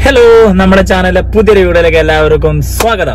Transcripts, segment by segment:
Hello നമ്മുടെ ചാനലിലെ പുതിയൊരു വീഡിയോയിലേക്ക് എല്ലാവർക്കും സ്വാഗതം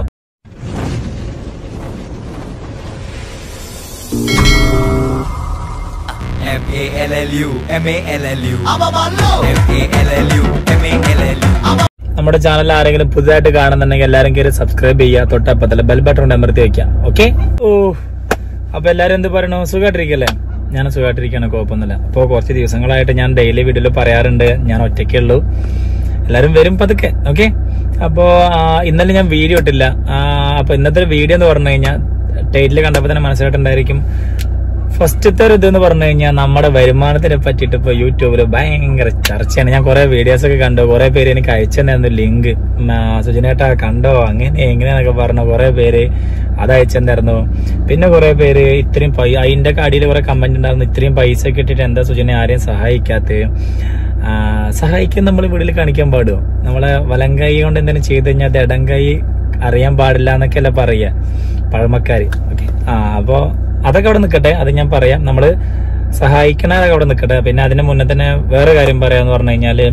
M A L L U M A L L U M A L L U M A L L U നമ്മുടെ ചാനൽ ആരെങ്കിലും പുതുതായിട്ട് കാണുന്നുണ്ടെങ്കിൽ എല്ലാവരും കയറി സബ്സ്ക്രൈബ് ചെയ്യുക തൊട്ടപ്പത്തല്ല ബെൽ ബട്ടൺ അമർത്തി വെക്കുക ഓക്കെ ഓ അപ്പൊ എല്ലാരും എന്ത് പറയണു സുഖമായിട്ടിരിക്കല്ലേ ഞാൻ സുഖമായിട്ടിരിക്കുകയാണ് കുഴപ്പമൊന്നുമില്ല അപ്പോൾ കുറച്ച് ദിവസങ്ങളായിട്ട് ഞാൻ ഡെയിലി വീഡിയോയിൽ പറയാറുണ്ട് ഞാൻ ഒറ്റയ്ക്കേ ഉള്ളൂ എല്ലാരും വരും പതുക്കെ ഓക്കെ അപ്പോ ആ, ഇന്നലെ ഞാൻ വീഡിയോ ഇട്ടില്ല ആ, അപ്പൊ ഇന്നത്തെ ഒരു വീഡിയോ എന്ന് പറഞ്ഞു കഴിഞ്ഞാൽ ടൈറ്റിൽ കണ്ടപ്പോൾ തന്നെ മനസ്സിലായിട്ടുണ്ടായിരിക്കും ഫസ്റ്റത്തെ ഒരു ഇതെന്ന് പറഞ്ഞു കഴിഞ്ഞാൽ നമ്മുടെ വരുമാനത്തിനെ പറ്റിയിട്ട് ഇപ്പൊ യൂട്യൂബിൽ ഭയങ്കര ചർച്ചയാണ് ഞാൻ കുറെ വീഡിയോസ് ഒക്കെ കണ്ടു കുറെ പേര് എനിക്ക് അയച്ചു തന്നായിരുന്നു ലിങ്ക് സുജനേട്ടാ കണ്ടോ അങ്ങനെ എങ്ങനെയാന്നൊക്കെ പറഞ്ഞു കുറെ പേര് അത് അയച്ചു തന്നായിരുന്നു പിന്നെ കുറെ പേര് ഇത്രയും പൈ അതിന്റെ അടിയിൽ കുറെ കമന്റ് ഉണ്ടായിരുന്നു ഇത്രയും പൈസ ഒക്കെ ഇട്ടിട്ട് എന്താ സുജനെ ആരെയും സഹായിക്കാത്തത് ആ, സഹായിക്കാൻ നമ്മൾ വീട്ടിൽ കാണിക്കാൻ പാടുമോ നമ്മളെ വലം കൈ കൊണ്ട് എന്തെങ്കിലും ചെയ്ത് കഴിഞ്ഞാൽ അത് ഇടം കൈ അറിയാൻ പാടില്ല എന്നൊക്കെയല്ല പറയുക പഴമക്കാര് ഓക്കെ ആ അപ്പോ അതൊക്കെ അവിടെ നിൽക്കട്ടെ അത് ഞാൻ പറയാം നമ്മള് സഹായിക്കണതൊക്കെ അവിടെ നിൽക്കട്ടെ പിന്നെ അതിന് മുന്നേ തന്നെ വേറെ കാര്യം പറയാന്ന് പറഞ്ഞു കഴിഞ്ഞാല്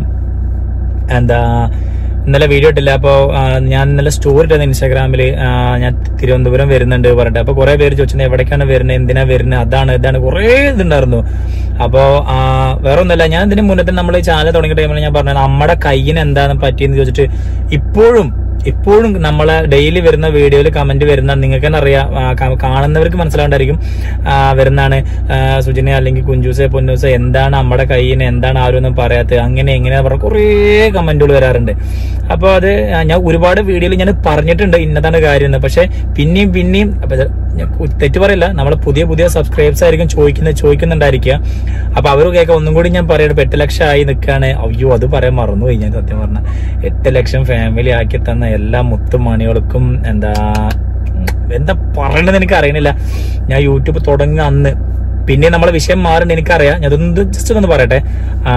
എന്താ ഇന്നലെ വീഡിയോ ഇട്ടില്ല അപ്പോ ആ, ഞാൻ ഇന്നലെ സ്റ്റോറി ഇട്ടത് ഇൻസ്റ്റാഗ്രാമില് ആ, ഞാൻ തിരുവനന്തപുരം വരുന്നുണ്ട് പറഞ്ഞിട്ട് അപ്പൊ കുറെ പേര് ചോദിച്ചത് എവിടേക്കാണ് വരുന്നത് എന്തിനാ വരുന്നത് അതാണ് ഇതാണ് കുറെ ഇതുണ്ടായിരുന്നു അപ്പോ ആ, വേറെ ഒന്നല്ല ഞാൻ ഇതിന് മുന്നേ തന്നെ നമ്മൾ ചാനൽ തുടങ്ങിയ ടൈമിൽ ഞാൻ പറഞ്ഞത് നമ്മുടെ കയ്യിന് എന്താണ് പറ്റിയെന്ന് ചോദിച്ചിട്ട് ഇപ്പോഴും ഇപ്പോഴും നമ്മളെ ഡെയിലി വരുന്ന വീഡിയോയിൽ കമന്റ് വരുന്ന നിങ്ങൾക്ക് തന്നെ അറിയാം ആ, കാ- കാണുന്നവർക്ക് മനസ്സിലാണ്ടായിരിക്കും വരുന്നതാണ് സുജിനെ അല്ലെങ്കിൽ കുഞ്ചൂസെ പൊന്നൂസെ എന്താണ് നമ്മുടെ കയ്യിന് എന്താണ് ആരും ഒന്നും പറയാത്തത് അങ്ങനെ എങ്ങനെ പറഞ്ഞ കുറേ കമന്റുകൾ വരാറുണ്ട് അപ്പോൾ അത് ആ, ഞാൻ ഒരുപാട് വീഡിയോയിൽ ഞാൻ പറഞ്ഞിട്ടുണ്ട് ഇന്നതാണ് കാര്യം എന്ന് പക്ഷെ പിന്നെയും പിന്നെയും അപ്പൊ ഇത് ഞാൻ കു- തെറ്റ് പറയില്ല നമ്മളെ പുതിയ പുതിയ സബ്സ്ക്രൈബ്സ് ആയിരിക്കും ചോദിക്കുന്നത് ചോദിക്കുന്നുണ്ടായിരിക്കുക അപ്പൊ അവർ കേൾക്കാം ഒന്നും കൂടി ഞാൻ പറയട്ടെ എട്ട് ലക്ഷം ആയി നിൽക്കുകയാണ് അയ്യോ അത് പറയാൻ മറന്നുപോയി ഞാൻ സത്യം പറഞ്ഞ എട്ട് ലക്ഷം ഫാമിലി ആക്കി തന്ന എല്ലാ മുത്തുമണികൾക്കും എന്താ ഉം, എന്താ പറയണെന്ന് എനിക്ക് അറിയണില്ല ഞാൻ യൂട്യൂബ് തുടങ്ങുക അന്ന് പിന്നെ നമ്മളെ വിഷയം മാറുന്നുണ്ട് എനിക്കറിയാം ഞാൻ അതൊന്ന് ജസ്റ്റ് ഒന്ന് പറയട്ടെ ആ,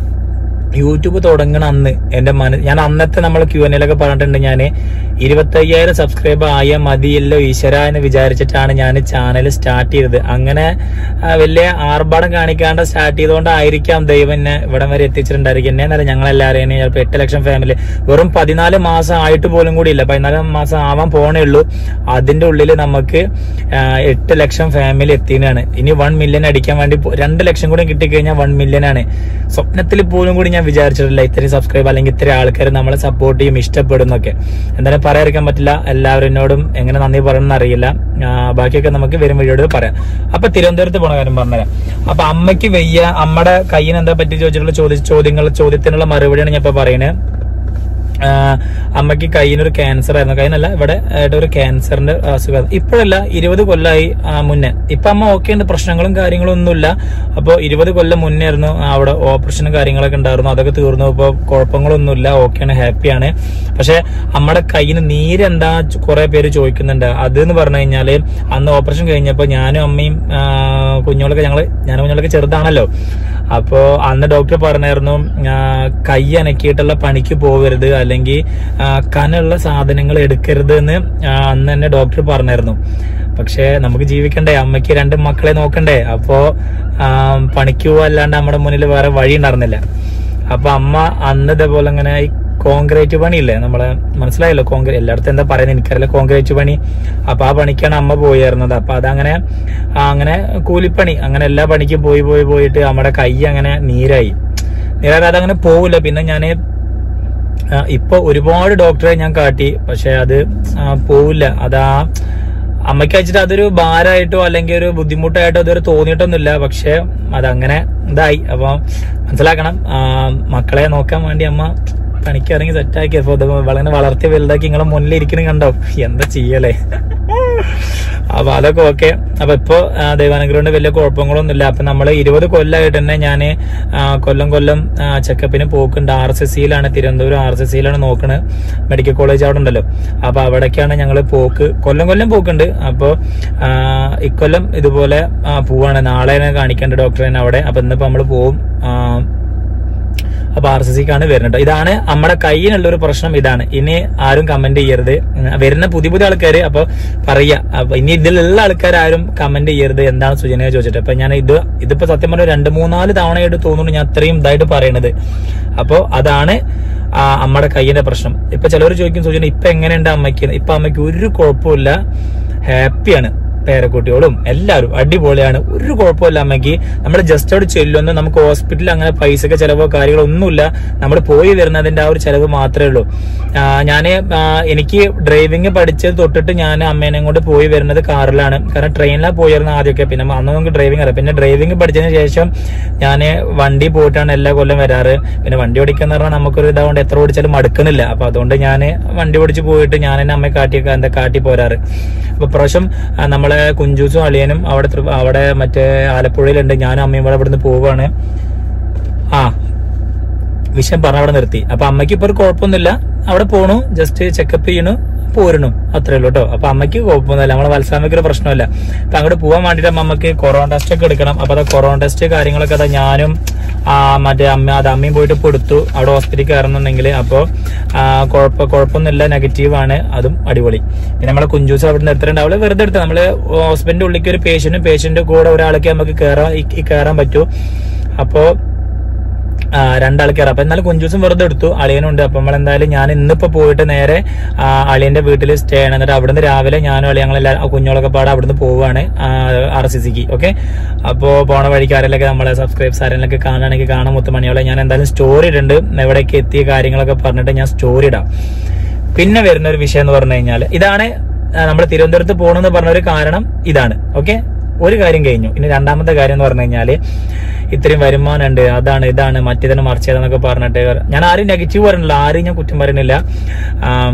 യൂട്യൂബ് തുടങ്ങണ അന്ന് എന്റെ മന ഞാൻ അന്നത്തെ നമ്മൾ ക്യു എൻ എല്ലൊക്കെ പറഞ്ഞിട്ടുണ്ട് ഞാൻ ഇരുപത്തയ്യായിരം സബ്സ്ക്രൈബർ ആയ മതിയല്ലോ ഈശ്വര എന്ന് വിചാരിച്ചിട്ടാണ് ഞാൻ ചാനൽ സ്റ്റാർട്ട് ചെയ്തത് അങ്ങനെ ആ, വലിയ ആർഭാടം കാണിക്കാണ്ട് സ്റ്റാർട്ട് ചെയ്തുകൊണ്ടായിരിക്കാം ദൈവം എന്നെ ഇവിടം വരെ എത്തിച്ചിട്ടുണ്ടായിരിക്കും എന്നെ എന്നല്ല ഞങ്ങളെല്ലാവരെയും ചിലപ്പോൾ എട്ട് ലക്ഷം ഫാമിലി വെറും പതിനാല് മാസം ആയിട്ട് പോലും കൂടി ഇല്ല പതിനാല് മാസം ആവാൻ പോണേ ഉള്ളൂ അതിന്റെ ഉള്ളിൽ നമുക്ക് ആ, എട്ട് ലക്ഷം ഫാമിലി എത്തിയതാണ് ഇനി വൺ മില്യൺ അടിക്കാൻ വേണ്ടി പോ- രണ്ട് ലക്ഷം കൂടി കിട്ടിക്കഴിഞ്ഞാൽ വൺ മില്യൺ ആണ് സ്വപ്നത്തിൽ പോലും കൂടി ഞാൻ വിചാരിച്ചിട്ടില്ല ഇത്രയും സബ്സ്ക്രൈബ് അല്ലെങ്കിൽ ഇത്രയും ആൾക്കാർ നമ്മളെ സപ്പോർട്ട് ചെയ്യും ഇഷ്ടപ്പെടുന്നൊക്കെ എന്തായാലും പറയാതിരിക്കാൻ പറ്റില്ല എല്ലാവരോടും എങ്ങനെ നന്ദി പറയണമെന്ന് അറിയില്ല ആ, ബാക്കിയൊക്കെ നമുക്ക് വരും വഴിയോട് പറയാം അപ്പൊ തിരുവനന്തപുരത്ത് പോണ കാര്യം പറഞ്ഞുതരാം അപ്പൊ അമ്മയ്ക്ക് വയ്യ അമ്മയുടെ കയ്യിന് എന്താ പറ്റി ചോദിച്ചിട്ടുള്ള ചോദ്യ ചോദ്യങ്ങൾ ചോദ്യത്തിനുള്ള മറുപടിയാണ് ഞാൻ ഇപ്പൊ പറയുന്നത് ആഹ് അമ്മയ്ക്ക് കയ്യിനൊരു ക്യാൻസർ ആയിരുന്നു കയ്യിനല്ല ഇവിടെ ആയിട്ട് ഒരു ക്യാൻസറിന്റെ അസുഖം ഇപ്പോഴല്ല ഇരുപത് കൊല്ലമായി ആ, മുന്നേ ഇപ്പൊ അമ്മ ഓക്കെ ഉണ്ട് പ്രശ്നങ്ങളും കാര്യങ്ങളും ഒന്നുമില്ല അപ്പൊ ഇരുപത് കൊല്ലം മുന്നേ ആയിരുന്നു ആ, അവിടെ ഓപ്പറേഷനും കാര്യങ്ങളൊക്കെ ഉണ്ടായിരുന്നു അതൊക്കെ തീർന്നു ഇപ്പൊ കുഴപ്പങ്ങളൊന്നുമില്ല ഓക്കെയാണ് ഹാപ്പിയാണ് പക്ഷെ അമ്മയുടെ കയ്യിന് നീരെന്താ കുറെ പേര് ചോദിക്കുന്നുണ്ട് അത് എന്ന് പറഞ്ഞു കഴിഞ്ഞാല് അന്ന് ഓപ്പറേഷൻ കഴിഞ്ഞപ്പോ ഞാനും അമ്മയും ആ, കുഞ്ഞോളൊക്കെ ഞങ്ങള് ഞാനും കുഞ്ഞോളൊക്കെ ചെറുതാണല്ലോ അപ്പോ അന്ന് ഡോക്ടർ പറഞ്ഞായിരുന്നു ആ, കൈ അനക്കിയിട്ടുള്ള പണിക്ക് പോകരുത് അല്ലെങ്കിൽ ആ, കനുള്ള സാധനങ്ങൾ എടുക്കരുത് എന്ന് ആ, അന്ന് തന്നെ ഡോക്ടർ പറഞ്ഞായിരുന്നു പക്ഷെ നമുക്ക് ജീവിക്കണ്ടേ അമ്മയ്ക്ക് രണ്ട് മക്കളെ നോക്കണ്ടേ അപ്പോ ആ, പണിക്ക് പോവല്ലാണ്ട് നമ്മുടെ മുന്നിൽ വേറെ വഴി ഉണ്ടായിരുന്നില്ല അപ്പൊ അമ്മ അന്ന് ഇതേപോലെ ഇങ്ങനെ ഈ കോൺക്രീറ്റ് പണിയില്ലേ നമ്മളെ മനസ്സിലായല്ലോ കോൺക്രീറ്റ് എല്ലായിടത്തും എന്താ പറയുന്നത് എനിക്കറിയില്ല കോൺക്രീറ്റ് പണി അപ്പൊ ആ പണിക്കാണ് അമ്മ പോയിരുന്നത് അപ്പൊ അതങ്ങനെ ആ, അങ്ങനെ കൂലിപ്പണി അങ്ങനെ എല്ലാ പണിക്കും പോയി പോയി പോയിട്ട് നമ്മുടെ കൈ അങ്ങനെ നീരായി നീരായി അതങ്ങനെ പോവില്ല പിന്നെ ഞാന് ആ, ഇപ്പൊ ഒരുപാട് ഡോക്ടറെ ഞാൻ കാട്ടി പക്ഷെ അത് ആ, പോവില്ല അതാ അമ്മയ്ക്ക് വെച്ചിട്ട് അതൊരു ഭാരമായിട്ടോ അല്ലെങ്കിൽ ഒരു ബുദ്ധിമുട്ടായിട്ടോ ഇതുവരെ തോന്നിയിട്ടൊന്നുമില്ല പക്ഷെ അതങ്ങനെ ഇതായി അപ്പൊ മനസ്സിലാക്കണം ആ, മക്കളെ നോക്കാൻ വേണ്ടി അമ്മ പണിക്ക് ഇറങ്ങി സെറ്റാക്കി അപ്പൊ ഇത് വളരെ വളർത്തി വലുതാക്കി നിങ്ങളെ മുന്നിൽ ഇരിക്കണം കണ്ടോ എന്താ ചെയ്യലേ അപ്പൊ അതൊക്കെ ഓക്കെ അപ്പൊ ഇപ്പൊ ആ, ദൈവാനുഗ്രഹം കൊണ്ട് വലിയ കുഴപ്പങ്ങളൊന്നും ഇല്ല അപ്പൊ നമ്മള് ഇരുപത് കൊല്ലമായിട്ട് തന്നെ ഞാൻ കൊല്ലം കൊല്ലം ചെക്കപ്പിന് പോക്കുണ്ട് ആർ എസ് എസ് സിയിലാണ് തിരുവനന്തപുരം ആർ എസ് എസ് സിയിലാണ് നോക്കണത് മെഡിക്കൽ കോളേജ് അവിടെ ഉണ്ടല്ലോ അപ്പൊ അവിടേക്കാണ് ഞങ്ങൾ പോക്ക് കൊല്ലം കൊല്ലം പോക്കുണ്ട് അപ്പൊ ആ, ഇക്കൊല്ലം ഇതുപോലെ ആ, പോവാണ് നാളെ കാണിക്കേണ്ട ഡോക്ടറെ അവിടെ അപ്പൊ ഇന്നിപ്പോ നമ്മള് പോവും ആ, അപ്പൊ ആർ സി സിക്കാണ് വരുന്നത് ഇതാണ് നമ്മുടെ കയ്യിലുള്ള ഒരു പ്രശ്നം ഇതാണ് ഇനി ആരും കമന്റ് ചെയ്യരുത് ഉം, വരുന്ന പുതിയ പുതിയ ആൾക്കാർ അപ്പൊ പറയാ അപ്പൊ ഇനി ഇതിലുള്ള ആൾക്കാർ ആരും കമന്റ് ചെയ്യരുത് എന്താണ് സുജന ചോദിച്ചിട്ട് അപ്പൊ ഞാൻ ഇത് ഇതിപ്പോ സത്യം പറഞ്ഞ രണ്ട് മൂന്നാല് തവണയായിട്ട് തോന്നുന്നു ഞാൻ അത്രയും ഇതായിട്ട് പറയണത് അപ്പോ അതാണ് ആ അമ്മയുടെ കയ്യിന്റെ പ്രശ്നം ഇപ്പൊ ചിലവർ ചോദിക്കും സൂചന ഇപ്പൊ എങ്ങനെയുണ്ട് അമ്മയ്ക്ക് ഇപ്പൊ അമ്മയ്ക്ക് ഒരു കുഴപ്പമില്ല ഹാപ്പിയാണ് പേരക്കുട്ടികളും എല്ലാവരും അടിപൊളിയാണ് ഒരു കുഴപ്പമില്ല അമ്മയ്ക്ക് നമ്മൾ ജസ്റ്റ് അവിടെ ചെല്ലുന്നു നമുക്ക് ഹോസ്പിറ്റലിൽ അങ്ങനെ പൈസക്ക് ചിലവോ കാര്യങ്ങളോ ഒന്നുമില്ല നമ്മൾ പോയി വരുന്നതിന്റെ ആ ഒരു ചിലവ് മാത്രമേ ഉള്ളൂ ആ, ഞാന് ആ, എനിക്ക് ഡ്രൈവിംഗ് പഠിച്ചത് തൊട്ടിട്ട് ഞാൻ അമ്മേനെ കൊണ്ട് പോയി വരുന്നത് കാറിലാണ് കാരണം ട്രെയിനിലാണ് പോയിരുന്ന ആദ്യമൊക്കെ പിന്നെ അന്ന് നമുക്ക് ഡ്രൈവിംഗ് അറിയാം പിന്നെ ഡ്രൈവിംഗ് പഠിച്ചതിന് ശേഷം ഞാൻ വണ്ടി പോയിട്ടാണ് എല്ലാ കൊല്ലം വരാറ് പിന്നെ വണ്ടി ഓടിക്കാന്ന് പറഞ്ഞാൽ നമുക്കൊരു ഇതാകൊണ്ട് എത്ര ഓടിച്ചാലും മടുക്കണില്ല അപ്പൊ അതുകൊണ്ട് ഞാൻ വണ്ടി ഓടിച്ച് പോയിട്ട് ഞാൻ എന്നെ അമ്മയെ കാട്ടി എന്താ കാട്ടി പോരാറ് അപ്പൊ പ്രാവശ്യം ആ, നമ്മളെ കുഞ്ചൂസും അളിയനും അവിടെ തൃ- അവിടെ മറ്റേ ആലപ്പുഴയിലുണ്ട് ഞാനും അമ്മയും കൂടെ ഇവിടുന്ന് പോവാണ് ആ വിഷയം പറഞ്ഞ അവിടെ നിർത്തി അപ്പൊ അമ്മയ്ക്ക് ഇപ്പൊ ഒരു കുഴപ്പമൊന്നുമില്ല അവിടെ പോണു ജസ്റ്റ് ചെക്കപ്പ് ചെയ്യണു പോരണു അത്രേ ഉള്ളൂ കേട്ടോ അപ്പൊ അമ്മയ്ക്ക് കുഴപ്പമൊന്നുമില്ല നമ്മളെ വത്സാമയ്ക്ക് ഒരു പ്രശ്നമില്ല അപ്പൊ അങ്ങോട്ട് പോകാൻ വേണ്ടിട്ട് അമ്മക്ക് കൊറോണ ടെസ്റ്റ് ഒക്കെ എടുക്കണം അപ്പൊ അതാ കൊറോണ ടെസ്റ്റ് കാര്യങ്ങളൊക്കെ അതാ ഞാനും ആ മറ്റേ അമ്മ അത് അമ്മയും പോയിട്ട് കൊടുത്തു അവിടെ ഹോസ്പിറ്റലിൽ കയറുന്നുണ്ടെങ്കിൽ അപ്പോ ആ, കുഴപ്പ കുഴപ്പമൊന്നുമില്ല നെഗറ്റീവ് ആണ് അതും അടിപൊളി പിന്നെ നമ്മളെ കുഞ്ചൂസ് അവിടെ നിന്ന് എടുത്തിട്ടുണ്ട് അവള് വെറുതെ എടുത്ത് നമ്മള് ഹോസ്പിറ്റലിന്റെ ഉള്ളിലേക്ക് ഒരു പേഷ്യന്റും പേഷ്യന്റ് കൂടെ ഒരാൾക്ക് നമുക്ക് കയറാൻ ഈ- ഈ കയറാൻ പറ്റൂ അപ്പോ ആ, രണ്ടാൾക്കാർ അപ്പൊ എന്നാലും കുഞ്ചൂസും വെറുതെ എടുത്തു അളിയനുണ്ട് അപ്പൊ നമ്മൾ എന്തായാലും ഞാൻ ഇന്നിപ്പോ പോയിട്ട് നേരെ ആ, അളിയന്റെ വീട്ടിൽ സ്റ്റേ ആണ് എന്നിട്ട് അവിടുന്ന് രാവിലെ ഞാനും അളിയ ഞങ്ങളെല്ലാരും കുഞ്ഞോളൊക്കെ പാടെ അവിടുന്ന് പോവാണ് ആർ സി സിക്ക് ഓക്കെ അപ്പോ പോണ വഴിക്ക് ആരെങ്കിലൊക്കെ നമ്മളെ സബ്സ്ക്രൈബ്സ് ആരെങ്കിലൊക്കെ കാണുകയാണെങ്കിൽ കാണാൻ മുത്തുമണിയോളെ ഞാൻ എന്തായാലും സ്റ്റോറി ഇടുന്നുണ്ട് എവിടേക്ക് എത്തിയ കാര്യങ്ങളൊക്കെ പറഞ്ഞിട്ട് ഞാൻ സ്റ്റോറി ഇടാം പിന്നെ വരുന്ന ഒരു വിഷയം എന്ന് പറഞ്ഞു കഴിഞ്ഞാൽ ഇതാണ് നമ്മൾ തിരുവനന്തപുരത്ത് പോകണമെന്ന് പറഞ്ഞ ഒരു കാരണം ഇതാണ് ഓക്കെ ഒരു കാര്യം കഴിഞ്ഞു ഇനി രണ്ടാമത്തെ കാര്യം എന്ന് പറഞ്ഞു കഴിഞ്ഞാല് ഇത്രയും വരുമാനം ഉണ്ട് അതാണ് ഇതാണ് മറ്റേതാണ് മറിച്ചതെന്നൊക്കെ പറഞ്ഞിട്ട് ഞാൻ ആരും നെഗറ്റീവ് പറയുന്നില്ല ആരെയും ഞാൻ കുറ്റം പറയുന്നില്ല ആം,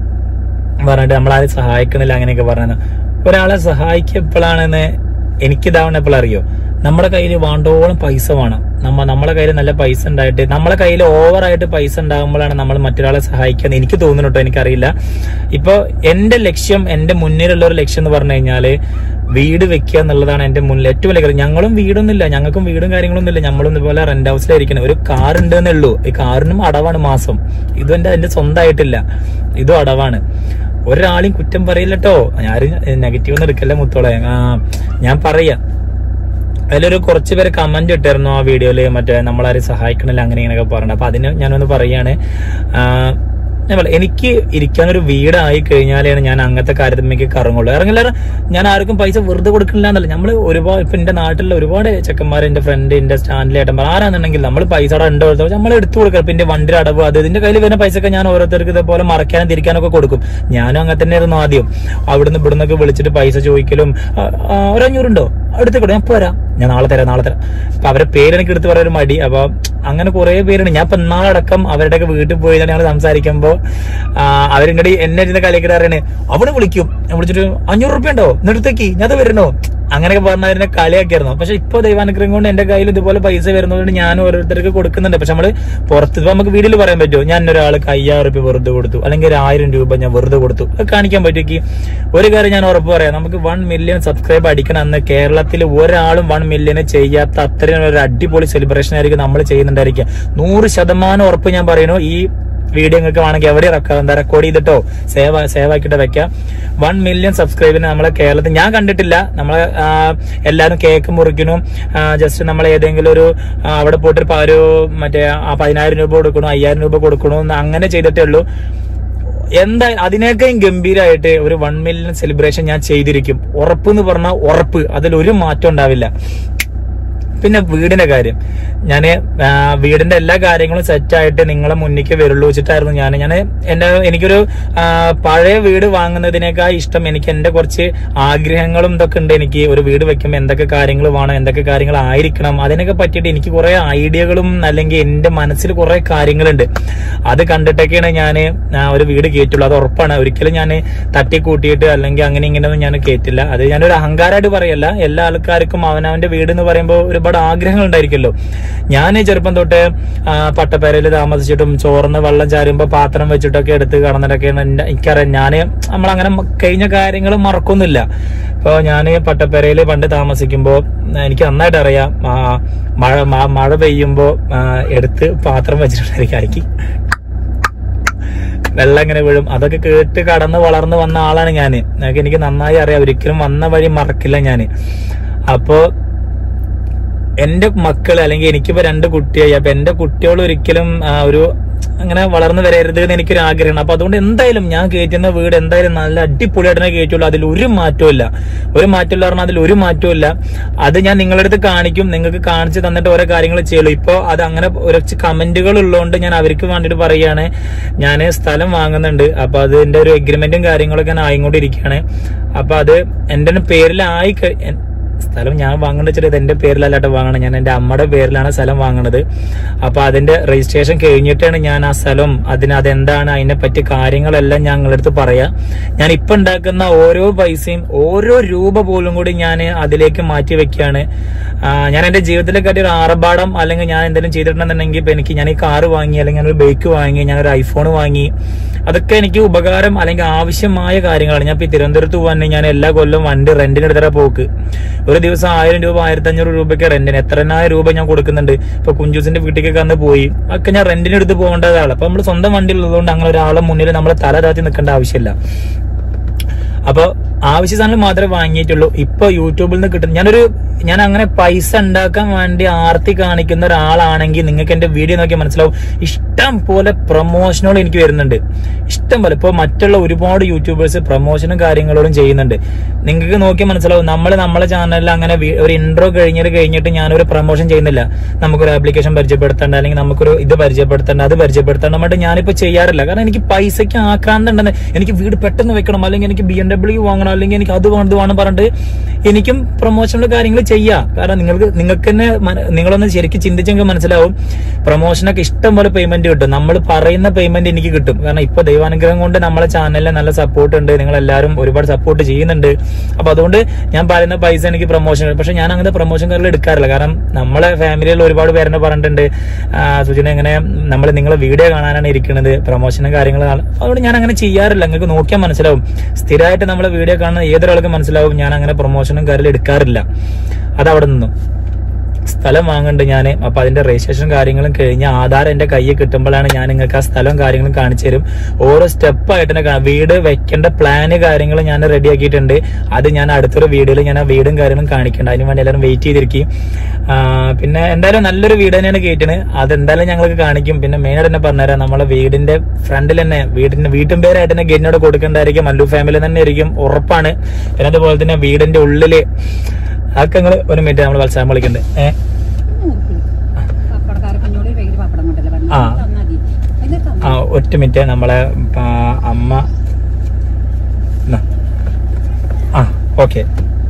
പറഞ്ഞിട്ട് നമ്മളാരും സഹായിക്കണില്ല അങ്ങനെയൊക്കെ പറഞ്ഞത് ഒരാളെ സഹായിക്കുക എപ്പോഴാണെന്ന് എനിക്കിതാവണ എപ്പോഴും അറിയോ നമ്മുടെ കയ്യിൽ വേണ്ടോളം പൈസ വേണം നമ്മ നമ്മളെ കയ്യിൽ നല്ല പൈസ ഉണ്ടായിട്ട് നമ്മളെ കയ്യിൽ ഓവറായിട്ട് പൈസ ഉണ്ടാകുമ്പോഴാണ് നമ്മൾ മറ്റൊരാളെ സഹായിക്കുക എന്ന് എനിക്ക് തോന്നുന്നു കേട്ടോ എനിക്കറിയില്ല ഇപ്പൊ എന്റെ ലക്ഷ്യം എന്റെ മുന്നിലുള്ള ഒരു ലക്ഷ്യം എന്ന് പറഞ്ഞു കഴിഞ്ഞാല് വീട് വെക്കുക എന്നുള്ളതാണ് എന്റെ മുന്നിൽ ഏറ്റവും വലിയ കാര്യം ഞങ്ങളും വീടൊന്നുമില്ല ഞങ്ങൾക്കും വീടും കാര്യങ്ങളൊന്നും ഇല്ല നമ്മളും ഇതുപോലെ റെന്റ് ഹൗസിലായിരിക്കണം ഒരു കാർ ഉണ്ടെന്നേ ഉള്ളൂ ഈ കാറിനും അടവാണ് മാസം ഇതും എന്റെ എന്റെ സ്വന്തമായിട്ടില്ല ഇതും അടവാണ് ഒരാളെയും കുറ്റം പറയില്ല കേട്ടോ ഞാനും നെഗറ്റീവ് ഒന്നും എടുക്കല്ല മുത്തോളെ ആ, ഞാൻ പറയാ അതിലൊരു കുറച്ച് പേര് കമന്റ് ഇട്ടായിരുന്നു ആ വീഡിയോയില് മറ്റേ നമ്മളാരും സഹായിക്കണില്ല അങ്ങനെ ഇങ്ങനെയൊക്കെ പറഞ്ഞു അപ്പൊ അതിന് ഞാനൊന്ന് പറയാണ് ആ, ഞാൻ പറയാം, എനിക്ക് ഇരിക്കാനൊരു വീടായി കഴിഞ്ഞാലാണ് ഞാൻ അങ്ങനത്തെ കാര്യത്തിലേക്ക് കറങ്ങുള്ളൂ ഇറങ്ങില്ല ഞാൻ ആർക്കും പൈസ വെറുതെ കൊടുക്കണില്ല എന്നല്ല നമ്മൾ ഒരുപാട് ഇപ്പൊ എന്റെ നാട്ടിലുള്ള ഒരുപാട് ചെക്കന്മാർ എന്റെ ഫ്രണ്ട് എന്റെ സ്റ്റാൻഡിലെ ഏട്ടന്മാർ ആരാന്നുണ്ടെങ്കിൽ നമ്മൾ പൈസ അവിടെ ഉണ്ടോ നമ്മൾ എടുത്തു കൊടുക്കുക ഇപ്പൊ എന്റെ വണ്ടിയുടെ അടവ് അത് ഇതിന്റെ കയ്യിൽ വരുന്ന പൈസ ഒക്കെ ഞാൻ ഓരോരുത്തർക്ക് ഇതേപോലെ മറക്കാനും തിരിക്കാനും ഒക്കെ കൊടുക്കും ഞാനും അങ്ങനെ തന്നെയായിരുന്നു ആദ്യം അവിടുന്ന് ഇവിടുന്നൊക്കെ വിളിച്ചിട്ട് പൈസ ചോദിക്കലും ആ, ആ, ഒരു അഞ്ഞൂറുണ്ടോ എടുത്തുകൂടെ ഞാൻ പോരാ ഞാൻ നാളെ തരാം നാളെ തരാം അപ്പൊ അവരുടെ പേര് എനിക്ക് എടുത്ത് പറയാൻ ഒരു മടി അപ്പൊ അങ്ങനെ കുറെ പേരുണ്ട് ഞാൻ ഇപ്പൊ നാളടക്കം അവരുടെയൊക്കെ വീട്ടിൽ പോയി ഞങ്ങൾ സംസാരിക്കുമ്പോ ആ, അവരെന്നോട് എന്നെ ഇരുന്ന് കളിയൊക്കെ അറിയണേ അവിടെ വിളിക്കും ഞാൻ വിളിച്ചിട്ട് അഞ്ഞൂറ് റുപ്യ ഉണ്ടോ എടുത്തേക്ക് ഞാൻ അത് വരണോ അങ്ങനെയൊക്കെ പറഞ്ഞ അവരെ കളിയാക്കിയായിരുന്നു പക്ഷെ ഇപ്പൊ ദൈവാനുഗ്രഹം കൊണ്ട് എന്റെ കയ്യിൽ ഇതുപോലെ പൈസ വരുന്നതുകൊണ്ട് ഞാൻ ഓരോരുത്തർക്ക് കൊടുക്കുന്നുണ്ട് പക്ഷെ നമ്മള് പുറത്ത് ഇപ്പൊ നമുക്ക് വീട്ടിൽ പറയാൻ പറ്റുമോ ഞാൻ ഒരാൾക്ക് അയ്യായിരം റുപ്യ വെറുതെ കൊടുത്തു അല്ലെങ്കിൽ ഒരു ആയിരം രൂപ ഞാൻ വെറുതെ കൊടുത്തു അത് കാണിക്കാൻ പറ്റുമെങ്കിൽ ഒരു കാര്യം ഞാൻ ഉറപ്പ് പറയാം നമുക്ക് വൺ മില്യൺ സബ്സ്ക്രൈബ് അടിക്കണം അന്ന് കേരളത്തിൽ ഒരാളും വൺ മില്യന് ചെയ്യാത്ത അത്രയും ഒരു അടിപൊളി സെലിബ്രേഷൻ ആയിരിക്കും നമ്മൾ ചെയ്യുന്നുണ്ടായിരിക്കുക നൂറ് ശതമാനം ഉറപ്പ് ഞാൻ പറയുന്നു ഈ വീഡിയോ നിങ്ങൾക്ക് വേണമെങ്കിൽ എവിടെ റെക്ക- എന്താ റെക്കോർഡ് ചെയ്തിട്ടോ സേവ് സേവ് ആക്കിയിട്ട് വെക്കാം വൺ മില്യൺ സബ്സ്ക്രൈബിന് നമ്മളെ കേരളത്തിൽ ഞാൻ കണ്ടിട്ടില്ല നമ്മളെ ആ, എല്ലാവരും കേക്ക് മുറിക്കണു ജസ്റ്റ് നമ്മൾ ഏതെങ്കിലും ഒരു ആ, അവിടെ പോയിട്ട് ഒരു പ- ഒരു മറ്റേ ആ പതിനായിരം രൂപ കൊടുക്കണു അയ്യായിരം രൂപ കൊടുക്കണു എന്ന് അങ്ങനെ ചെയ്തിട്ടേ ഉള്ളൂ എന്താ അതിനേക്കാളും ഗംഭീരമായിട്ട് ഒരു വൺ മില്യൺ സെലിബ്രേഷൻ ഞാൻ ചെയ്തിരിക്കും ഉറപ്പ് എന്ന് പറഞ്ഞാൽ ഉറപ്പ് അതിൽ ഒരു മാറ്റം ഉണ്ടാവില്ല പിന്നെ വീടിന്റെ കാര്യം ഞാൻ വീടിന്റെ എല്ലാ കാര്യങ്ങളും സെറ്റ് ആയിട്ട് നിങ്ങളെ മുന്നിലേക്ക് വരുള്ളൂ വെച്ചിട്ടായിരുന്നു ഞാൻ ഞാൻ എന്റെ എനിക്കൊരു ആ, പഴയ വീട് വാങ്ങുന്നതിനേക്കാൾ ഇഷ്ടം എനിക്ക് എന്റെ കുറച്ച് ആഗ്രഹങ്ങളും ഇതൊക്കെ ഉണ്ട് എനിക്ക് ഒരു വീട് വെക്കുമ്പോൾ എന്തൊക്കെ കാര്യങ്ങൾ വേണം എന്തൊക്കെ കാര്യങ്ങൾ ആയിരിക്കണം അതിനൊക്കെ പറ്റിയിട്ട് എനിക്ക് കുറെ ഐഡിയകളും അല്ലെങ്കിൽ എന്റെ മനസ്സിൽ കുറെ കാര്യങ്ങളുണ്ട് അത് കണ്ടിട്ടൊക്കെയാണ് ഞാൻ ഒരു വീട് കയറ്റുള്ളൂ അത് ഉറപ്പാണ് ഒരിക്കലും ഞാൻ തട്ടിക്കൂട്ടിയിട്ട് അല്ലെങ്കിൽ അങ്ങനെ ഇങ്ങനെയൊന്നും ഞാൻ കയറ്റില്ല അത് ഞാനൊരു അഹങ്കാരമായിട്ട് പറയല്ല എല്ലാ ആൾക്കാർക്കും അവനവന്റെ വീട് എന്ന് പറയുമ്പോൾ ഒരു ഒരുപാട് ആഗ്രഹങ്ങൾ ഉണ്ടായിരിക്കുമല്ലോ ഞാൻ ചെറുപ്പം തൊട്ട് ആ, പട്ടപ്പേരയിൽ താമസിച്ചിട്ടും ചോറിന് വെള്ളം ചാരുമ്പോ പാത്രം വെച്ചിട്ടൊക്കെ എടുത്ത് കടന്നിട്ടൊക്കെയാണ് എന്റെ എനിക്കറിയാം ഞാന് നമ്മളങ്ങനെ മ- കഴിഞ്ഞ കാര്യങ്ങൾ മറക്കൊന്നുമില്ല ഇപ്പൊ ഞാന് പട്ടപ്പേരയിൽ പണ്ട് താമസിക്കുമ്പോ എനിക്ക് നന്നായിട്ട് അറിയാം ആ, മഴ മ- മഴ പെയ്യുമ്പോ ആ, എടുത്ത് പാത്രം വെച്ചിട്ടുണ്ടായിരിക്കും വെള്ളം ഇങ്ങനെ വീഴും അതൊക്കെ കേട്ട് കടന്ന് വളർന്ന് വന്ന ആളാണ് ഞാന് അതൊക്കെ എനിക്ക് നന്നായി അറിയാം ഒരിക്കലും വന്ന വഴി മറക്കില്ല ഞാന് അപ്പോ എന്റെ മക്കള് അല്ലെങ്കിൽ എനിക്കിപ്പോ രണ്ട് കുട്ടിയായി അപ്പൊ എന്റെ കുട്ടികൾ ഒരിക്കലും ആ, ഒരു അങ്ങനെ വളർന്നു വരരുത് എന്ന് എനിക്കൊരു ആഗ്രഹമാണ് അപ്പൊ അതുകൊണ്ട് എന്തായാലും ഞാൻ കയറ്റുന്ന വീട് എന്തായാലും നല്ല അടിപൊളിയായിട്ട് തന്നെ കയറ്റുള്ളൂ അതിൽ ഒരു മാറ്റവും ഇല്ല ഒരു മാറ്റമില്ല പറഞ്ഞാൽ അതിൽ ഒരു മാറ്റവും ഇല്ല അത് ഞാൻ നിങ്ങളുടെ അടുത്ത് കാണിക്കും നിങ്ങൾക്ക് കാണിച്ചു തന്നിട്ട് ഓരോ കാര്യങ്ങൾ ചെയ്യുള്ളൂ ഇപ്പൊ അത് അങ്ങനെ കുറച്ച് കമന്റുകൾ ഉള്ളതുകൊണ്ട് ഞാൻ അവർക്ക് വേണ്ടിയിട്ട് പറയുകയാണ് ഞാൻ സ്ഥലം വാങ്ങുന്നുണ്ട് അപ്പൊ അതിന്റെ ഒരു എഗ്രിമെന്റും കാര്യങ്ങളൊക്കെ ഞാൻ ആയിക്കൊണ്ടിരിക്കുകയാണ് അപ്പൊ അത് എന്റെ പേരിലായി കഴി- എൻ- സ്ഥലം ഞാൻ വാങ്ങേണ്ട വെച്ചാൽ ഇത് എന്റെ പേരിലല്ലാട്ട് വാങ്ങണം ഞാൻ എന്റെ അമ്മയുടെ പേരിലാണ് സ്ഥലം വാങ്ങണത് അപ്പൊ അതിന്റെ രജിസ്ട്രേഷൻ കഴിഞ്ഞിട്ടാണ് ഞാൻ ആ സ്ഥലം അതിന് അതെന്താണ് അതിനെ പറ്റി കാര്യങ്ങളെല്ലാം ഞാൻ നിങ്ങളുടെ അടുത്ത് പറയാം ഞാൻ ഇപ്പൊ ഉണ്ടാക്കുന്ന ഓരോ പൈസയും ഓരോ രൂപ പോലും കൂടി ഞാൻ അതിലേക്ക് മാറ്റി വെക്കുകയാണ് ആ, ഞാൻ എന്റെ ജീവിതത്തിലെ കാട്ടി ഒരു ആർഭാടം അല്ലെങ്കിൽ ഞാൻ എന്തെങ്കിലും ചെയ്തിട്ടുണ്ടെന്നുണ്ടെങ്കിൽ ഇപ്പൊ എനിക്ക് ഞാൻ ഈ കാറ് വാങ്ങി അല്ലെങ്കിൽ ഞാൻ ഒരു ബൈക്ക് വാങ്ങി ഞാൻ ഒരു ഐഫോൺ വാങ്ങി അതൊക്കെ എനിക്ക് ഉപകാരം അല്ലെങ്കിൽ ആവശ്യമായ കാര്യങ്ങളാണ് ഞാൻ ഇപ്പൊ ഈ തിരുവനന്തപുരത്ത് പോകാൻ ഞാൻ എല്ലാ കൊല്ലം വണ്ടി റെന്റിന് എടുത്തിട്ടാ പോക്ക് ഒരു ദിവസം ആയിരം രൂപ ആയിരത്തി അഞ്ഞൂറ് രൂപയ്ക്ക് റെന്റിന് എത്രനായിരം രൂപ ഞാൻ കൊടുക്കുന്നുണ്ട് ഇപ്പൊ കുഞ്ചൂസിന്റെ വീട്ടിലേക്കൊക്കെ അന്ന് പോയി ഒക്കെ ഞാൻ റെന്റിന് എടുത്ത് പോകേണ്ടതാണ് അപ്പൊ നമ്മൾ സ്വന്തം വണ്ടി ഉള്ളതുകൊണ്ട് അങ്ങനെ ഒരാളെ മുന്നിൽ നമ്മൾ തല താത്തി നിൽക്കേണ്ട ആവശ്യമില്ല അപ്പൊ ആവശ്യ സാധനങ്ങൾ മാത്രമേ വാങ്ങിയിട്ടുള്ളൂ ഇപ്പൊ യൂട്യൂബിൽ നിന്ന് കിട്ടുന്ന ഞാനൊരു ഞാൻ അങ്ങനെ പൈസ ഉണ്ടാക്കാൻ വേണ്ടി ആർത്തി കാണിക്കുന്ന ഒരാളാണെങ്കിൽ നിങ്ങൾക്ക് എന്റെ വീഡിയോ നോക്കിയാൽ മനസ്സിലാവും ഇഷ്ടം പോലെ പ്രൊമോഷനുകൾ എനിക്ക് വരുന്നുണ്ട് ഇഷ്ടം പോലെ ഇപ്പൊ മറ്റുള്ള ഒരുപാട് യൂട്യൂബേഴ്സ് പ്രൊമോഷനും കാര്യങ്ങളും ചെയ്യുന്നുണ്ട് നിങ്ങൾക്ക് നോക്കിയാൽ മനസ്സിലാവും നമ്മൾ നമ്മളെ ചാനലിൽ അങ്ങനെ വി- ഒരു ഇൻട്രോ കഴിഞ്ഞിട്ട് കഴിഞ്ഞിട്ട് ഞാനൊരു പ്രൊമോഷൻ ചെയ്യുന്നില്ല നമുക്കൊരു ആപ്ലിക്കേഷൻ പരിചയപ്പെടുത്തേണ്ട അല്ലെങ്കിൽ നമുക്കൊരു ഇത് പരിചയപ്പെടുത്തേണ്ട അത് പരിചയപ്പെടുത്തേണ്ട മറ്റും ഞാനിപ്പോ ചെയ്യാറില്ല കാരണം എനിക്ക് പൈസയ്ക്ക് ആക്രാന്തുണ്ടെന്ന് എനിക്ക് വീട് പെട്ടെന്ന് വെക്കണം അല്ലെങ്കിൽ എനിക്ക് ബി എം ഡബ്ല്യു വാങ്ങണം അല്ലെങ്കിൽ എനിക്ക് അത് വേണം ഇത് വേണം പറഞ്ഞിട്ട് എനിക്കും പ്രൊമോഷനുള്ള കാര്യങ്ങൾ ചെയ്യാം കാരണം നിങ്ങൾക്ക് നിങ്ങൾക്ക് തന്നെ മന- നിങ്ങളൊന്ന് ശരിക്കും ചിന്തിച്ചെങ്കിൽ മനസ്സിലാവും പ്രൊമോഷനൊക്കെ ഇഷ്ടം പോലെ പേയ്മെന്റ് കിട്ടും നമ്മൾ പറയുന്ന പേയ്മെന്റ് എനിക്ക് കിട്ടും കാരണം ഇപ്പൊ ദൈവാനുഗ്രഹം കൊണ്ട് നമ്മളെ ചാനലിൽ നല്ല സപ്പോർട്ട് ഉണ്ട് നിങ്ങൾ എല്ലാവരും ഒരുപാട് സപ്പോർട്ട് ചെയ്യുന്നുണ്ട് അപ്പൊ അതുകൊണ്ട് ഞാൻ പറയുന്ന പൈസ എനിക്ക് പ്രൊമോഷൻ പക്ഷെ ഞാൻ അങ്ങനത്തെ പ്രൊമോഷൻ കാര്യങ്ങൾ എടുക്കാറില്ല കാരണം നമ്മളെ ഫാമിലിയിൽ ഒരുപാട് പേരെന്നെ പറഞ്ഞിട്ടുണ്ട് ആ, സുജിന എങ്ങനെ നമ്മൾ നിങ്ങളെ വീഡിയോ കാണാനാണ് ഇരിക്കുന്നത് പ്രൊമോഷനും കാര്യങ്ങളും കാണാൻ- അതുകൊണ്ട് ഞാൻ അങ്ങനെ ചെയ്യാറില്ല നിങ്ങൾക്ക് നോക്കിയാൽ മനസ്സിലാവും സ്ഥിരമായിട്ട് നമ്മളെ വീഡിയോ കാണുന്ന ഏതൊരാൾക്കും മനസ്സിലാവും ഞാൻ അങ്ങനെ പ്രൊമോഷനും കാര്യങ്ങളും എടുക്കാറില്ല അത് അവിടെ നിന്നും സ്ഥലം വാങ്ങുന്നുണ്ട് ഞാൻ അപ്പൊ അതിന്റെ രജിസ്ട്രേഷൻ കാര്യങ്ങളും കഴിഞ്ഞ് ആധാർ എന്റെ കയ്യിൽ കിട്ടുമ്പോഴാണ് ഞാൻ നിങ്ങൾക്ക് ആ സ്ഥലവും കാര്യങ്ങളും കാണിച്ചു തരും ഓരോ സ്റ്റെപ്പ് ആയിട്ട് തന്നെ കാണാം വീട് വെക്കേണ്ട പ്ലാന് കാര്യങ്ങൾ ഞാൻ റെഡി ആക്കിയിട്ടുണ്ട് അത് ഞാൻ അടുത്തൊരു വീഡിയോയിൽ ഞാൻ ആ വീടും കാര്യങ്ങളും കാണിക്കുന്നുണ്ട് അതിന് വേണ്ടി എല്ലാവരും വെയിറ്റ് ചെയ്തിരിക്കും ആ, പിന്നെ എന്തായാലും നല്ലൊരു വീട് തന്നെയാണ് കേട്ടിന് അതെന്തായാലും ഞങ്ങൾക്ക് കാണിക്കും പിന്നെ മെയിൻ ആയിട്ട് തന്നെ പറഞ്ഞുതരാം നമ്മളെ വീടിന്റെ ഫ്രണ്ടിൽ തന്നെ വീടിന്റെ വീട്ടും പേരായിട്ട് തന്നെ ഗെന്നോട് കൊടുക്കേണ്ടതായിരിക്കും മല്ലു ഫാമിലി തന്നെ ആയിരിക്കും ഉറപ്പാണ് പിന്നെ അതുപോലെ തന്നെ വീടിന്റെ ഉള്ളില് അതൊക്കെ നിങ്ങള് ഒരു മിനിറ്റ് നമ്മൾ മത്സരം വിളിക്കുന്നുണ്ട് ഏഹ് പപ്പടക്കാരെ കുഞ്ഞോട് ഒരു പേര് പപ്പടം കൊണ്ടല്ലേ പറഞ്ഞു ആ. തന്നാ മതി ഇത് തന്നാ ആ ഒറ്റ മിനിറ്റ് നമ്മളെ ആ, അമ്മ ന്നാ. ആ ഓക്കെ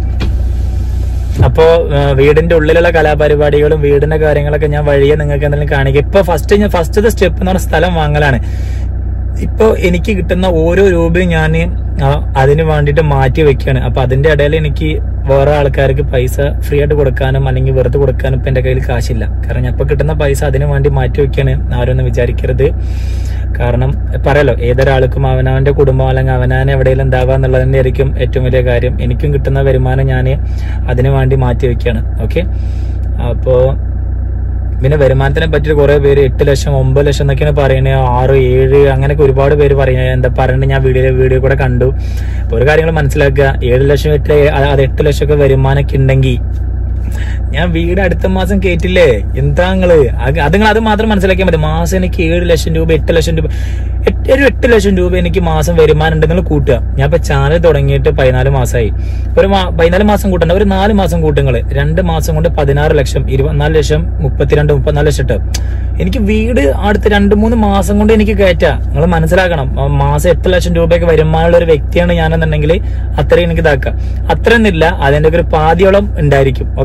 അപ്പോ ആ, വീടിന്റെ ഉള്ളിലുള്ള കലാപരിപാടികളും വീടിന്റെ കാര്യങ്ങളൊക്കെ ഞാൻ വഴിയെ നിങ്ങൾക്ക് എന്തെങ്കിലും കാണിക്കും ഇപ്പൊ ഫസ്റ്റ് ഞാൻ ഫസ്റ്റത്തെ സ്റ്റെപ്പ് എന്ന് പറഞ്ഞ സ്ഥലം വാങ്ങലാണ് ഇപ്പൊ എനിക്ക് കിട്ടുന്ന ഓരോ രൂപയും ഞാൻ അതിന് വേണ്ടിയിട്ട് മാറ്റി വെക്കുകയാണ് അപ്പൊ അതിന്റെ ഇടയിൽ എനിക്ക് വേറെ ആൾക്കാർക്ക് പൈസ ഫ്രീ ആയിട്ട് കൊടുക്കാനും അല്ലെങ്കിൽ വെറുതെ കൊടുക്കാനും ഇപ്പൊ എന്റെ കയ്യിൽ കാശില്ല കാരണം ഞാൻ ഇപ്പൊ കിട്ടുന്ന പൈസ അതിന് വേണ്ടി മാറ്റി വെക്കുകയാണ് ആരും ഒന്നും വിചാരിക്കരുത് കാരണം പറയല്ലോ ഏതൊരാൾക്കും അവനവന്റെ കുടുംബം അല്ലെങ്കിൽ അവനാൻ എവിടെയെങ്കിലും എന്താവുക എന്നുള്ളത് തന്നെ ആയിരിക്കും ഏറ്റവും വലിയ കാര്യം എനിക്കും കിട്ടുന്ന വരുമാനം ഞാൻ അതിന് വേണ്ടി മാറ്റി വെക്കുകയാണ് ഓക്കെ അപ്പോ പിന്നെ വരുമാനത്തിനെ പറ്റി കുറെ പേര് എട്ട് ലക്ഷം ഒമ്പത് ലക്ഷം എന്നൊക്കെയാണ് പറയുന്നത് ആറ് ഏഴ് അങ്ങനെയൊക്കെ ഒരുപാട് പേര് പറയുന്നത് എന്താ പറയുന്നത് ഞാൻ വീഡിയോ വീഡിയോ കൂടെ കണ്ടു അപ്പൊ ഒരു കാര്യങ്ങൾ മനസ്സിലാക്കുക ഏഴ് ലക്ഷം എട്ട് അത് എട്ട് ലക്ഷം ഒക്കെ വരുമാനമൊക്കെ ഉണ്ടെങ്കിൽ ഞാൻ വീട് അടുത്ത മാസം കേട്ടില്ലേ എന്താ നിങ്ങള് അത് അത് നിങ്ങൾ അത് മാത്രം മനസ്സിലാക്കിയാൽ മതി മാസം എനിക്ക് ഏഴ് ലക്ഷം രൂപ എട്ട് ലക്ഷം രൂപ എട്ട്- ഒരു എട്ട് ലക്ഷം രൂപ എനിക്ക് മാസം വരുമാനം ഉണ്ടെങ്കിൽ കൂട്ടുക ഞാൻ ഇപ്പൊ ചാനൽ തുടങ്ങിയിട്ട് പതിനാല് മാസമായി ഒരു മാ- പതിനാല് മാസം കൂട്ടണ്ട ഒരു നാല് മാസം കൂട്ടുങ്ങള് രണ്ട് മാസം കൊണ്ട് പതിനാറ് ലക്ഷം ഇരുപത്തിനാല് ലക്ഷം മുപ്പത്തിരണ്ട് മുപ്പത്തിനാല് ലക്ഷം ഇട്ട് എനിക്ക് വീട് അടുത്ത രണ്ട് മൂന്ന് മാസം കൊണ്ട് എനിക്ക് കയറ്റാം നിങ്ങൾ മനസ്സിലാക്കണം ആ മാസം എട്ട് ലക്ഷം രൂപയൊക്കെ വരുമാനമുള്ള ഒരു വ്യക്തിയാണ് ഞാനെന്നുണ്ടെങ്കിൽ അത്രയും എനിക്ക് ഇതാക്കാം അത്രയൊന്നുമില്ല അതിന്റെ ഒക്കെ ഒരു പാതിയോളം ഉണ്ടായിരിക്കും ഓക്കെ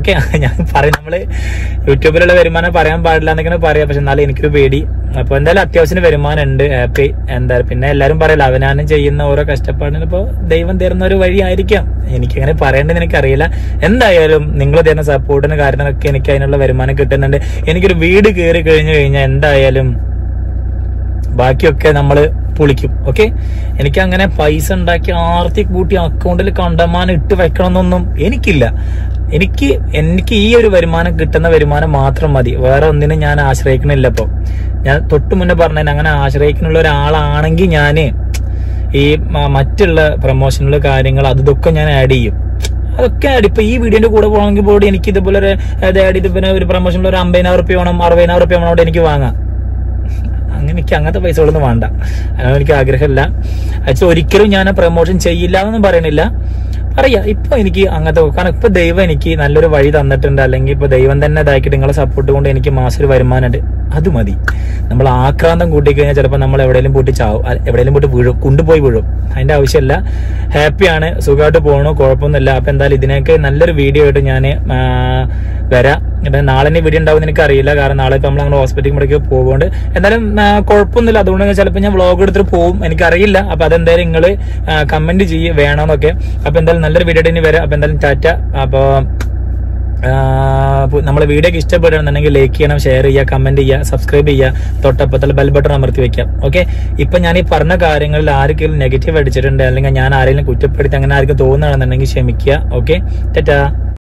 ഓക്കെ ഞാൻ പറയും നമ്മള് യൂട്യൂബിലുള്ള വരുമാനം പറയാൻ പാടില്ല എന്നൊക്കെ പറയാം പക്ഷെ എന്നാലും എനിക്കൊരു പേടി അപ്പൊ എന്തായാലും അത്യാവശ്യത്തിന് വരുമാനം ഉണ്ട് ഹാപ്പി എന്താ പിന്നെ എല്ലാരും പറയല അവനാനും ചെയ്യുന്ന ഓരോ കഷ്ടപ്പാടിന് ഇപ്പൊ ദൈവം തരുന്ന ഒരു വഴി ആയിരിക്കാം എനിക്കങ്ങനെ പറയേണ്ടത് എനിക്കറിയില്ല എന്തായാലും നിങ്ങൾ തരുന്ന സപ്പോർട്ടിന് കാരണമൊക്കെ എനിക്ക് അതിനുള്ള വരുമാനം കിട്ടുന്നുണ്ട് എനിക്കൊരു വീട് കയറി കഴിഞ്ഞു കഴിഞ്ഞാൽ എന്തായാലും ബാക്കിയൊക്കെ നമ്മൾ പൊളിക്കും ഓക്കെ എനിക്ക് അങ്ങനെ പൈസ ഉണ്ടാക്കി ആർത്തി കൂട്ടി അക്കൗണ്ടിൽ കണ്ടമാനം ഇട്ട് വെക്കണമെന്നൊന്നും എനിക്കില്ല എനിക്ക് എനിക്ക് ഈ ഒരു വരുമാനം കിട്ടുന്ന വരുമാനം മാത്രം മതി വേറെ ഒന്നിനും ഞാൻ ആശ്രയിക്കണില്ല ഇപ്പൊ ഞാൻ തൊട്ട് മുന്നേ പറഞ്ഞ അങ്ങനെ ആശ്രയിക്കുന്ന ഒരാളാണെങ്കിൽ ഞാന് ഈ മ- മറ്റുള്ള പ്രൊമോഷനുള്ള കാര്യങ്ങൾ അത് ഇതൊക്കെ ഞാൻ ആഡ് ചെയ്യും അതൊക്കെ ആഡ് ഇപ്പൊ ഈ വീഡിയോന്റെ കൂടെ പോകണമെങ്കിൽ പോയി എനിക്ക് ഇതുപോലെ ഒരു ആഡ് ചെയ്ത് പിന്നെ ഒരു പ്രൊമോഷനിൽ ഒരു അമ്പതിനായിരം റുപ്യ വേണം അറുപതിനായിരം റുപ്യ വേണം അവിടെ എനിക്ക് വാങ്ങാം അങ്ങനെ എനിക്ക് അങ്ങനത്തെ പൈസകളൊന്നും വേണ്ട അങ്ങനെ എനിക്ക് ആഗ്രഹമില്ല അച്ഛൻ ഒരിക്കലും ഞാൻ പ്രൊമോഷൻ ചെയ്യില്ല എന്നൊന്നും പറയണില്ല പറയാ ഇപ്പൊ എനിക്ക് അങ്ങനത്തെ കാരണം ഇപ്പൊ ദൈവം എനിക്ക് നല്ലൊരു വഴി തന്നിട്ടുണ്ട് അല്ലെങ്കിൽ ഇപ്പൊ ദൈവം തന്നെ ഇതാക്കിയിട്ട് നിങ്ങളെ സപ്പോർട്ട് കൊണ്ട് എനിക്ക് മാസം ഒരു വരുമാനമുണ്ട് അത് മതി നമ്മൾ ആക്രാന്തം കൂട്ടിക്കഴിഞ്ഞാൽ ചിലപ്പോൾ നമ്മൾ എവിടെയെങ്കിലും പൂട്ടി ചാവും അ- എവിടെയെങ്കിലും പൂട്ടി വീഴും കൊണ്ടുപോയി വീഴും അതിന്റെ ആവശ്യമില്ല ഹാപ്പിയാണ് സുഖമായിട്ട് പോകണു കുഴപ്പമൊന്നുമില്ല അപ്പൊ എന്തായാലും ഇതിനൊക്കെ നല്ലൊരു വീഡിയോ ആയിട്ട് ഞാൻ വരാം ഇപ്പൊ നാളെ ഇനി വീഡിയോ ഉണ്ടാവും എനിക്ക് അറിയില്ല കാരണം നാളെ ഇപ്പൊ നമ്മൾ അങ്ങനെ ഹോസ്പിറ്റലിൽ മുടക്കി പോകുകൊണ്ട് എന്തായാലും ആ, കുഴപ്പമൊന്നുമില്ല അതുകൊണ്ട് ചിലപ്പോൾ ഞാൻ വ്ളോഗ് എടുത്തിട്ട് പോകും എനിക്കറിയില്ല അപ്പൊ അതെന്തായാലും നിങ്ങൾ കമന്റ് ചെയ്യ് വേണമെന്നൊക്കെ അപ്പൊ എന്തായാലും നല്ലൊരു വീഡിയോ ഇനി വരാം അപ്പൊ എന്തായാലും ടാറ്റ അപ്പൊ നമ്മളെ വീഡിയോ ഒക്കെ ഇഷ്ടപ്പെടുകയാണെന്നുണ്ടെങ്കിൽ ലൈക്ക് ചെയ്യണം ഷെയർ ചെയ്യുക കമന്റ് ചെയ്യുക സബ്സ്ക്രൈബ് ചെയ്യുക തൊട്ടപ്പത്തിൽ ബെൽ ബട്ടൺ അമർത്തി വെക്കാം ഓക്കെ ഇപ്പൊ ഞാൻ ഈ പറഞ്ഞ കാര്യങ്ങളിൽ ആർക്കെങ്കിലും നെഗറ്റീവ് അടിച്ചിട്ടുണ്ട് അല്ലെങ്കിൽ ഞാൻ ആരെങ്കിലും കുറ്റപ്പെടുത്തി അങ്ങനെ ആർക്കും തോന്നുകയാണെന്നുണ്ടെങ്കിൽ ക്ഷമിക്കുക ഓക്കെ ടാറ്റാ